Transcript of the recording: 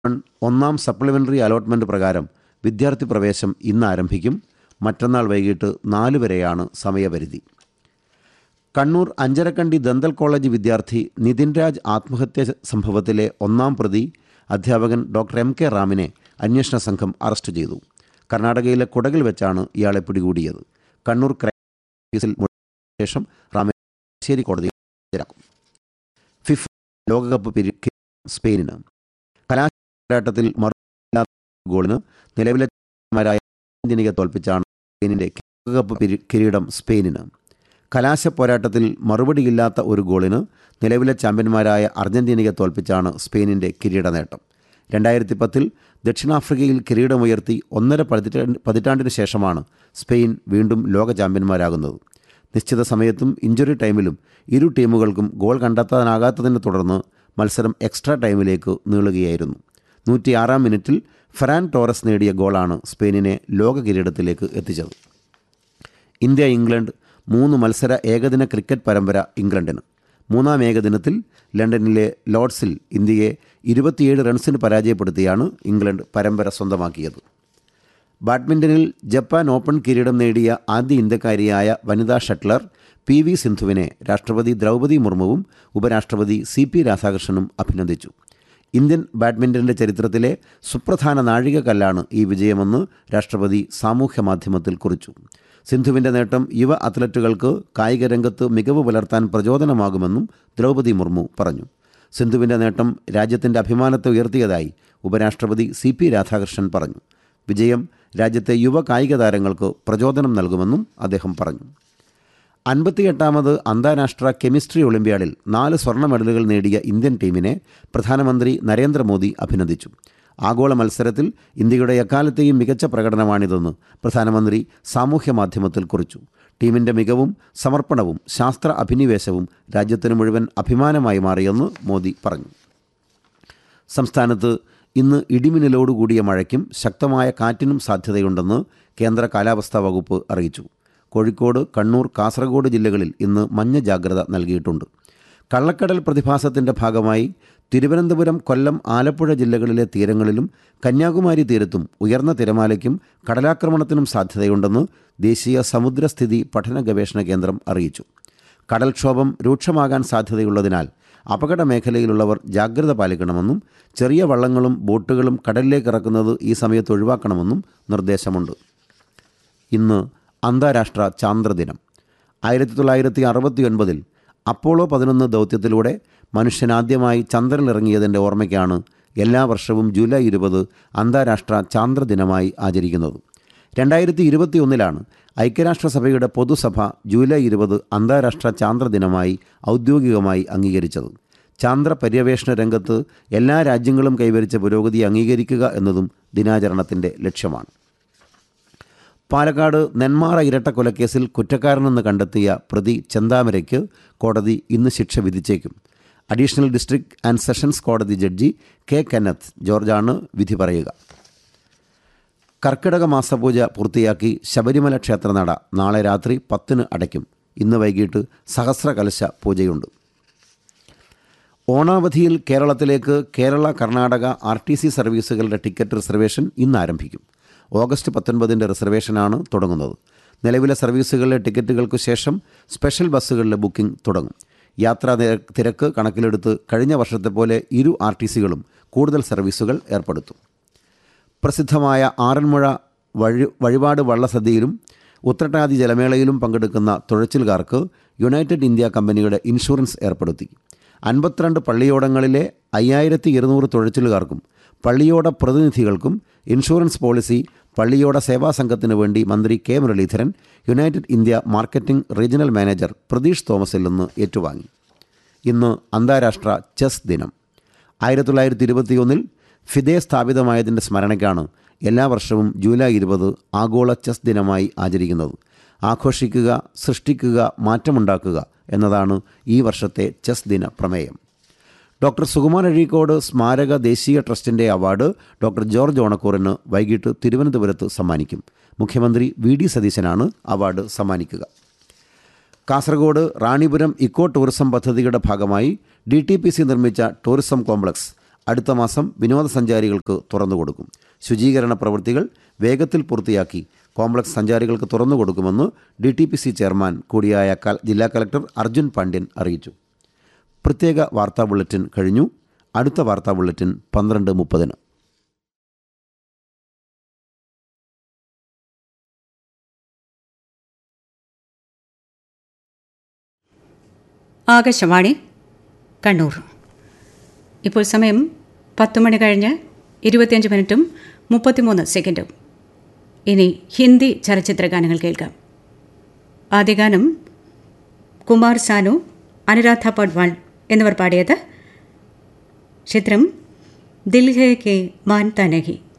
ഒന്നാം supplementary allotment പ്രകാരം വിദ്യാർത്ഥി പ്രവേശം ഇന്ന് ആരംഭിക്കും മറ്റന്നാൾ വൈകിട്ട് നാല് വരെയാണ് സമയപരിധി കണ്ണൂർ അഞ്ചരക്കണ്ടി ദന്തൽ കോളേജ് വിദ്യാർത്ഥി നിതിൻ രാജ് ആത്മഹത്യ സംഭവത്തിലെ ഒന്നാം പ്രതി അധ്യാപകൻ ഡോക്ടർ എം കെ റാമിനെ അന്വേഷണ സംഘം അറസ്റ്റ് ചെയ്തു കർണാടകയിലെ കുടകിൽ വെച്ചാണ് ഇയാളെ പിടികൂടിയത് കണ്ണൂർ ക്രൈം കേസിൽ ശേഷം റാമിനെ ശ്ശേരി കോടതിയിൽ ഹാജരാക്കും ഫിഫ ലോകകപ്പ് പിരി സ്പെയിനിന് കലാശപോരാട്ടത്തിൽ മറുപടിയില്ലാത്ത ഗോളിന് നിലവിലെ ചാമ്പ്യന്മാരായ അർജന്റീനയെ തോൽപ്പിച്ചാണ് സ്പെയിനിൻ്റെ ലോകകപ്പ് പിരി- കിരീടം സ്പെയിനിന് കലാശ പോരാട്ടത്തിൽ മറുപടിയില്ലാത്ത ഒരു ഗോളിന് നിലവിലെ ചാമ്പ്യന്മാരായ അർജന്റീനയെ തോൽപ്പിച്ചാണ് സ്പെയിനിൻ്റെ കിരീട നേട്ടം രണ്ടായിരത്തി പത്തിൽ ദക്ഷിണാഫ്രിക്കയിൽ കിരീടമുയർത്തി ഒന്നര പതിറ്റാണ്ട് പതിറ്റാണ്ടിന് ശേഷമാണ് സ്പെയിൻ വീണ്ടും ലോക ചാമ്പ്യന്മാരാകുന്നത് നിശ്ചിത സമയത്തും ഇഞ്ചുറി ടൈമിലും ഇരു ടീമുകൾക്കും ഗോൾ കണ്ടെത്താനാകാത്തതിനെ തുടർന്ന് മത്സരം എക്സ്ട്രാ ടൈമിലേക്ക് നീളുകയായിരുന്നു നൂറ്റിയാറാം മിനിറ്റിൽ ഫെറാൻ ടോറസ് നേടിയ ഗോളാണ് സ്പെയിനിനെ ലോക കിരീടത്തിലേക്ക് എത്തിച്ചത് ഇന്ത്യ ഇംഗ്ലണ്ട് മൂന്ന് മത്സര ഏകദിന ക്രിക്കറ്റ് പരമ്പര ഇംഗ്ലണ്ടിന് മൂന്നാം ഏകദിനത്തിൽ ലണ്ടനിലെ ലോർഡ്സിൽ ഇന്ത്യയെ ഇരുപത്തിയേഴ് റൺസിന് പരാജയപ്പെടുത്തിയാണ് ഇംഗ്ലണ്ട് പരമ്പര സ്വന്തമാക്കിയത് ബാഡ്മിൻ്റണിൽ ജപ്പാൻ ഓപ്പൺ കിരീടം നേടിയ ആദ്യ ഇന്ത്യക്കാരിയായ വനിതാ ഷട്ട്ലർ പി വി സിന്ധുവിനെ രാഷ്ട്രപതി ദ്രൗപദി മുർമുവും ഉപരാഷ്ട്രപതി സി പി രാധാകൃഷ്ണനും അഭിനന്ദിച്ചു ഇന്ത്യൻ ബാഡ്മിൻ്റണിൻ്റെ ചരിത്രത്തിലെ സുപ്രധാന നാഴികക്കല്ലാണ് ഈ വിജയമെന്ന് രാഷ്ട്രപതി സാമൂഹ്യ മാധ്യമത്തിൽ കുറിച്ചു സിന്ധുവിൻ്റെ നേട്ടം യുവ അത്ലറ്റുകൾക്ക് കായിക രംഗത്ത് മികവ് പുലർത്താൻ പ്രചോദനമാകുമെന്നും ദ്രൗപദി മുർമു പറഞ്ഞു സിന്ധുവിൻ്റെ നേട്ടം രാജ്യത്തിൻ്റെ അഭിമാനത്തെ ഉയർത്തിയതായി ഉപരാഷ്ട്രപതി സി പി രാധാകൃഷ്ണൻ പറഞ്ഞു വിജയം രാജ്യത്തെ യുവ കായിക താരങ്ങൾക്ക് പ്രചോദനം നൽകുമെന്നും അദ്ദേഹം പറഞ്ഞു അൻപത്തിയെട്ടാമത് അന്താരാഷ്ട്ര കെമിസ്ട്രി ഒളിമ്പ്യാഡിൽ നാല് സ്വർണ്ണ മെഡലുകൾ നേടിയ ഇന്ത്യൻ ടീമിനെ പ്രധാനമന്ത്രി നരേന്ദ്രമോദി അഭിനന്ദിച്ചു ആഗോള മത്സരത്തിൽ ഇന്ത്യയുടെ എക്കാലത്തെയും മികച്ച പ്രകടനമാണിതെന്ന് പ്രധാനമന്ത്രി സാമൂഹ്യ മാധ്യമത്തിൽ കുറിച്ചു ടീമിൻ്റെ മികവും സമർപ്പണവും ശാസ്ത്ര അഭിനിവേശവും രാജ്യത്തിന് മുഴുവൻ അഭിമാനമായി മാറിയെന്ന് മോദി പറഞ്ഞു സംസ്ഥാനത്ത് ഇന്ന് ഇടിമിന്നലോടുകൂടിയ മഴയ്ക്കും ശക്തമായ കാറ്റിനും സാധ്യതയുണ്ടെന്ന് കേന്ദ്ര കാലാവസ്ഥാ വകുപ്പ് അറിയിച്ചു കോഴിക്കോട് കണ്ണൂർ കാസർഗോഡ് ജില്ലകളിൽ ഇന്ന് മഞ്ഞ ജാഗ്രത നൽകിയിട്ടുണ്ട് കള്ളക്കടൽ പ്രതിഭാസത്തിൻ്റെ ഭാഗമായി തിരുവനന്തപുരം കൊല്ലം ആലപ്പുഴ ജില്ലകളിലെ തീരങ്ങളിലും കന്യാകുമാരി തീരത്തും ഉയർന്ന തിരമാലയ്ക്കും കടലാക്രമണത്തിനും സാധ്യതയുണ്ടെന്ന് ദേശീയ സമുദ്രസ്ഥിതി പഠന ഗവേഷണ കേന്ദ്രം അറിയിച്ചു കടൽക്ഷോഭം രൂക്ഷമാകാൻ സാധ്യതയുള്ളതിനാൽ അപകട മേഖലയിലുള്ളവർ ജാഗ്രത പാലിക്കണമെന്നും ചെറിയ വള്ളങ്ങളും ബോട്ടുകളും കടലിലേക്ക് ഇറക്കുന്നത് ഈ സമയത്ത് ഒഴിവാക്കണമെന്നും നിർദ്ദേശമുണ്ട് ഇന്ന് അന്താരാഷ്ട്ര ചാന്ദ്രദിനം ആയിരത്തി തൊള്ളായിരത്തി അറുപത്തി ഒൻപതിൽ അപ്പോളോ പതിനൊന്ന് ദൗത്യത്തിലൂടെ മനുഷ്യനാദ്യമായി ചന്ദ്രനിലിറങ്ങിയതിൻ്റെ ഓർമ്മയ്ക്കാണ് എല്ലാ വർഷവും ജൂലൈ ഇരുപത് അന്താരാഷ്ട്ര ചാന്ദ്രദിനമായി ആചരിക്കുന്നത് രണ്ടായിരത്തി ഇരുപത്തി ഒന്നിലാണ് ഐക്യരാഷ്ട്രസഭയുടെ പൊതുസഭ ജൂലൈ ഇരുപത് അന്താരാഷ്ട്ര ചാന്ദ്രദിനമായി ഔദ്യോഗികമായി അംഗീകരിച്ചത് ചാന്ദ്ര പര്യവേഷണ രംഗത്ത് എല്ലാ രാജ്യങ്ങളും കൈവരിച്ച പുരോഗതി അംഗീകരിക്കുക എന്നതും ദിനാചരണത്തിൻ്റെ ലക്ഷ്യമാണ് പാലക്കാട് നെന്മാറ ഇരട്ടക്കൊലക്കേസിൽ കുറ്റക്കാരനെന്ന് കണ്ടെത്തിയ പ്രതി ചെന്താമരയ്ക്ക് കോടതി ഇന്ന് ശിക്ഷ വിധിച്ചേക്കും അഡീഷണൽ ഡിസ്ട്രിക്ട് ആൻഡ് സെഷൻസ് കോടതി ജഡ്ജി കെ കെന്നത്ത് ജോർജാണ് വിധി പറയുക കർക്കിടക മാസപൂജ പൂർത്തിയാക്കി ശബരിമല ക്ഷേത്രനട നാളെ രാത്രി പത്തിന് അടയ്ക്കും ഇന്ന് വൈകിട്ട് സഹസ്ര കലശ പൂജയുണ്ട് ഓണാവധിയിൽ കേരളത്തിലേക്ക് Kerala Karnataka R T C സർവീസുകളുടെ ടിക്കറ്റ് റിസർവേഷൻ ഇന്ന് ആരംഭിക്കും ഓഗസ്റ്റ് പത്തൊൻപതിൻ്റെ റിസർവേഷനാണ് തുടങ്ങുന്നത് നിലവിലെ സർവീസുകളിലെ ടിക്കറ്റുകൾക്ക് ശേഷം സ്പെഷ്യൽ ബസ്സുകളിലെ ബുക്കിംഗ് തുടങ്ങും യാത്രാ നിര- തിരക്ക് കണക്കിലെടുത്ത് കഴിഞ്ഞ വർഷത്തെ പോലെ ഇരു ആർ ടി സികളും കൂടുതൽ സർവീസുകൾ ഏർപ്പെടുത്തും പ്രസിദ്ധമായ ആറന്മുഴ വഴി വഴിപാട് വള്ളസദ്യയിലും ഉത്രട്ടാതി ജലമേളയിലും പങ്കെടുക്കുന്ന തുഴച്ചിൽക്കാർക്ക് യുണൈറ്റഡ് ഇന്ത്യ കമ്പനിയുടെ ഇൻഷുറൻസ് ഏർപ്പെടുത്തി അൻപത്തിരണ്ട് പള്ളിയോടങ്ങളിലെ അയ്യായിരത്തി ഇരുന്നൂറ് തുഴച്ചിലുകാർക്കും പള്ളിയോട പ്രതിനിധികൾക്കും ഇൻഷുറൻസ് പോളിസി പള്ളിയോട സേവാ സംഘത്തിനു വേണ്ടി മന്ത്രി K Muraleedharan United India marketing regional manager Pratheesh തോമസിൽ നിന്ന് ഏറ്റുവാങ്ങി ഇന്ന് അന്താരാഷ്ട്ര ചെസ് ദിനം ആയിരത്തി തൊള്ളായിരത്തി ഇരുപത്തിയൊന്നിൽ ഫിദെ സ്ഥാപിതമായതിൻ്റെ സ്മരണയ്ക്കാണ് എല്ലാ വർഷവും ജൂലൈ ഇരുപത് ആഗോള ചെസ് ദിനമായി ആചരിക്കുന്നത് ആഘോഷിക്കുക സൃഷ്ടിക്കുക മാറ്റമുണ്ടാക്കുക എന്നതാണ് ഈ വർഷത്തെ ചെസ് ദിന പ്രമേയം ഡോക്ടർ സുകുമാർ അഴീക്കോട് സ്മാരക ദേശീയ ട്രസ്റ്റിൻ്റെ അവാർഡ് ഡോക്ടർ ജോർജ് ഓണക്കൂറിന് വൈകിട്ട് തിരുവനന്തപുരത്ത് സമ്മാനിക്കും മുഖ്യമന്ത്രി വി ഡി സതീശനാണ് അവാർഡ് സമ്മാനിക്കുക കാസർഗോഡ് റാണിപുരം ഇക്കോ ടൂറിസം പദ്ധതിയുടെ ഭാഗമായി ഡി ടി പി സി നിർമ്മിച്ച ടൂറിസം കോംപ്ലക്സ് അടുത്ത മാസം വിനോദസഞ്ചാരികൾക്ക് തുറന്നു കൊടുക്കും ശുചീകരണ പ്രവൃത്തികൾ വേഗത്തിൽ പൂർത്തിയാക്കി കോംപ്ലക്സ് സഞ്ചാരികൾക്ക് തുറന്നു കൊടുക്കുമെന്ന് D T P C chairman കൂടിയായ കൽ- ജില്ലാ കലക്ടർ അർജുൻ പാണ്ഡ്യൻ അറിയിച്ചു പ്രത്യേക വാർത്താ ബുള്ളറ്റിൻ കഴിഞ്ഞു അടുത്ത വാർത്താ ബുള്ളറ്റിൻ പന്ത്രണ്ട് മുപ്പതിന് ആകാശവാണി കണ്ണൂർ ഇപ്പോൾ സമയം പത്ത് മണി കഴിഞ്ഞ് ഇരുപത്തിയഞ്ച് മിനിറ്റും മുപ്പത്തിമൂന്ന് സെക്കൻഡും ഇനി ഹിന്ദി ചലച്ചിത്ര ഗാനങ്ങൾ കേൾക്കാം ആദ്യ ഗാനം കുമാർ സാനു അനുരാധ പഡ്വാൾ എന്നിവർ പാടിയത് ചിത്രം ദിൽ ഹേ കെ മാൻ തനഹി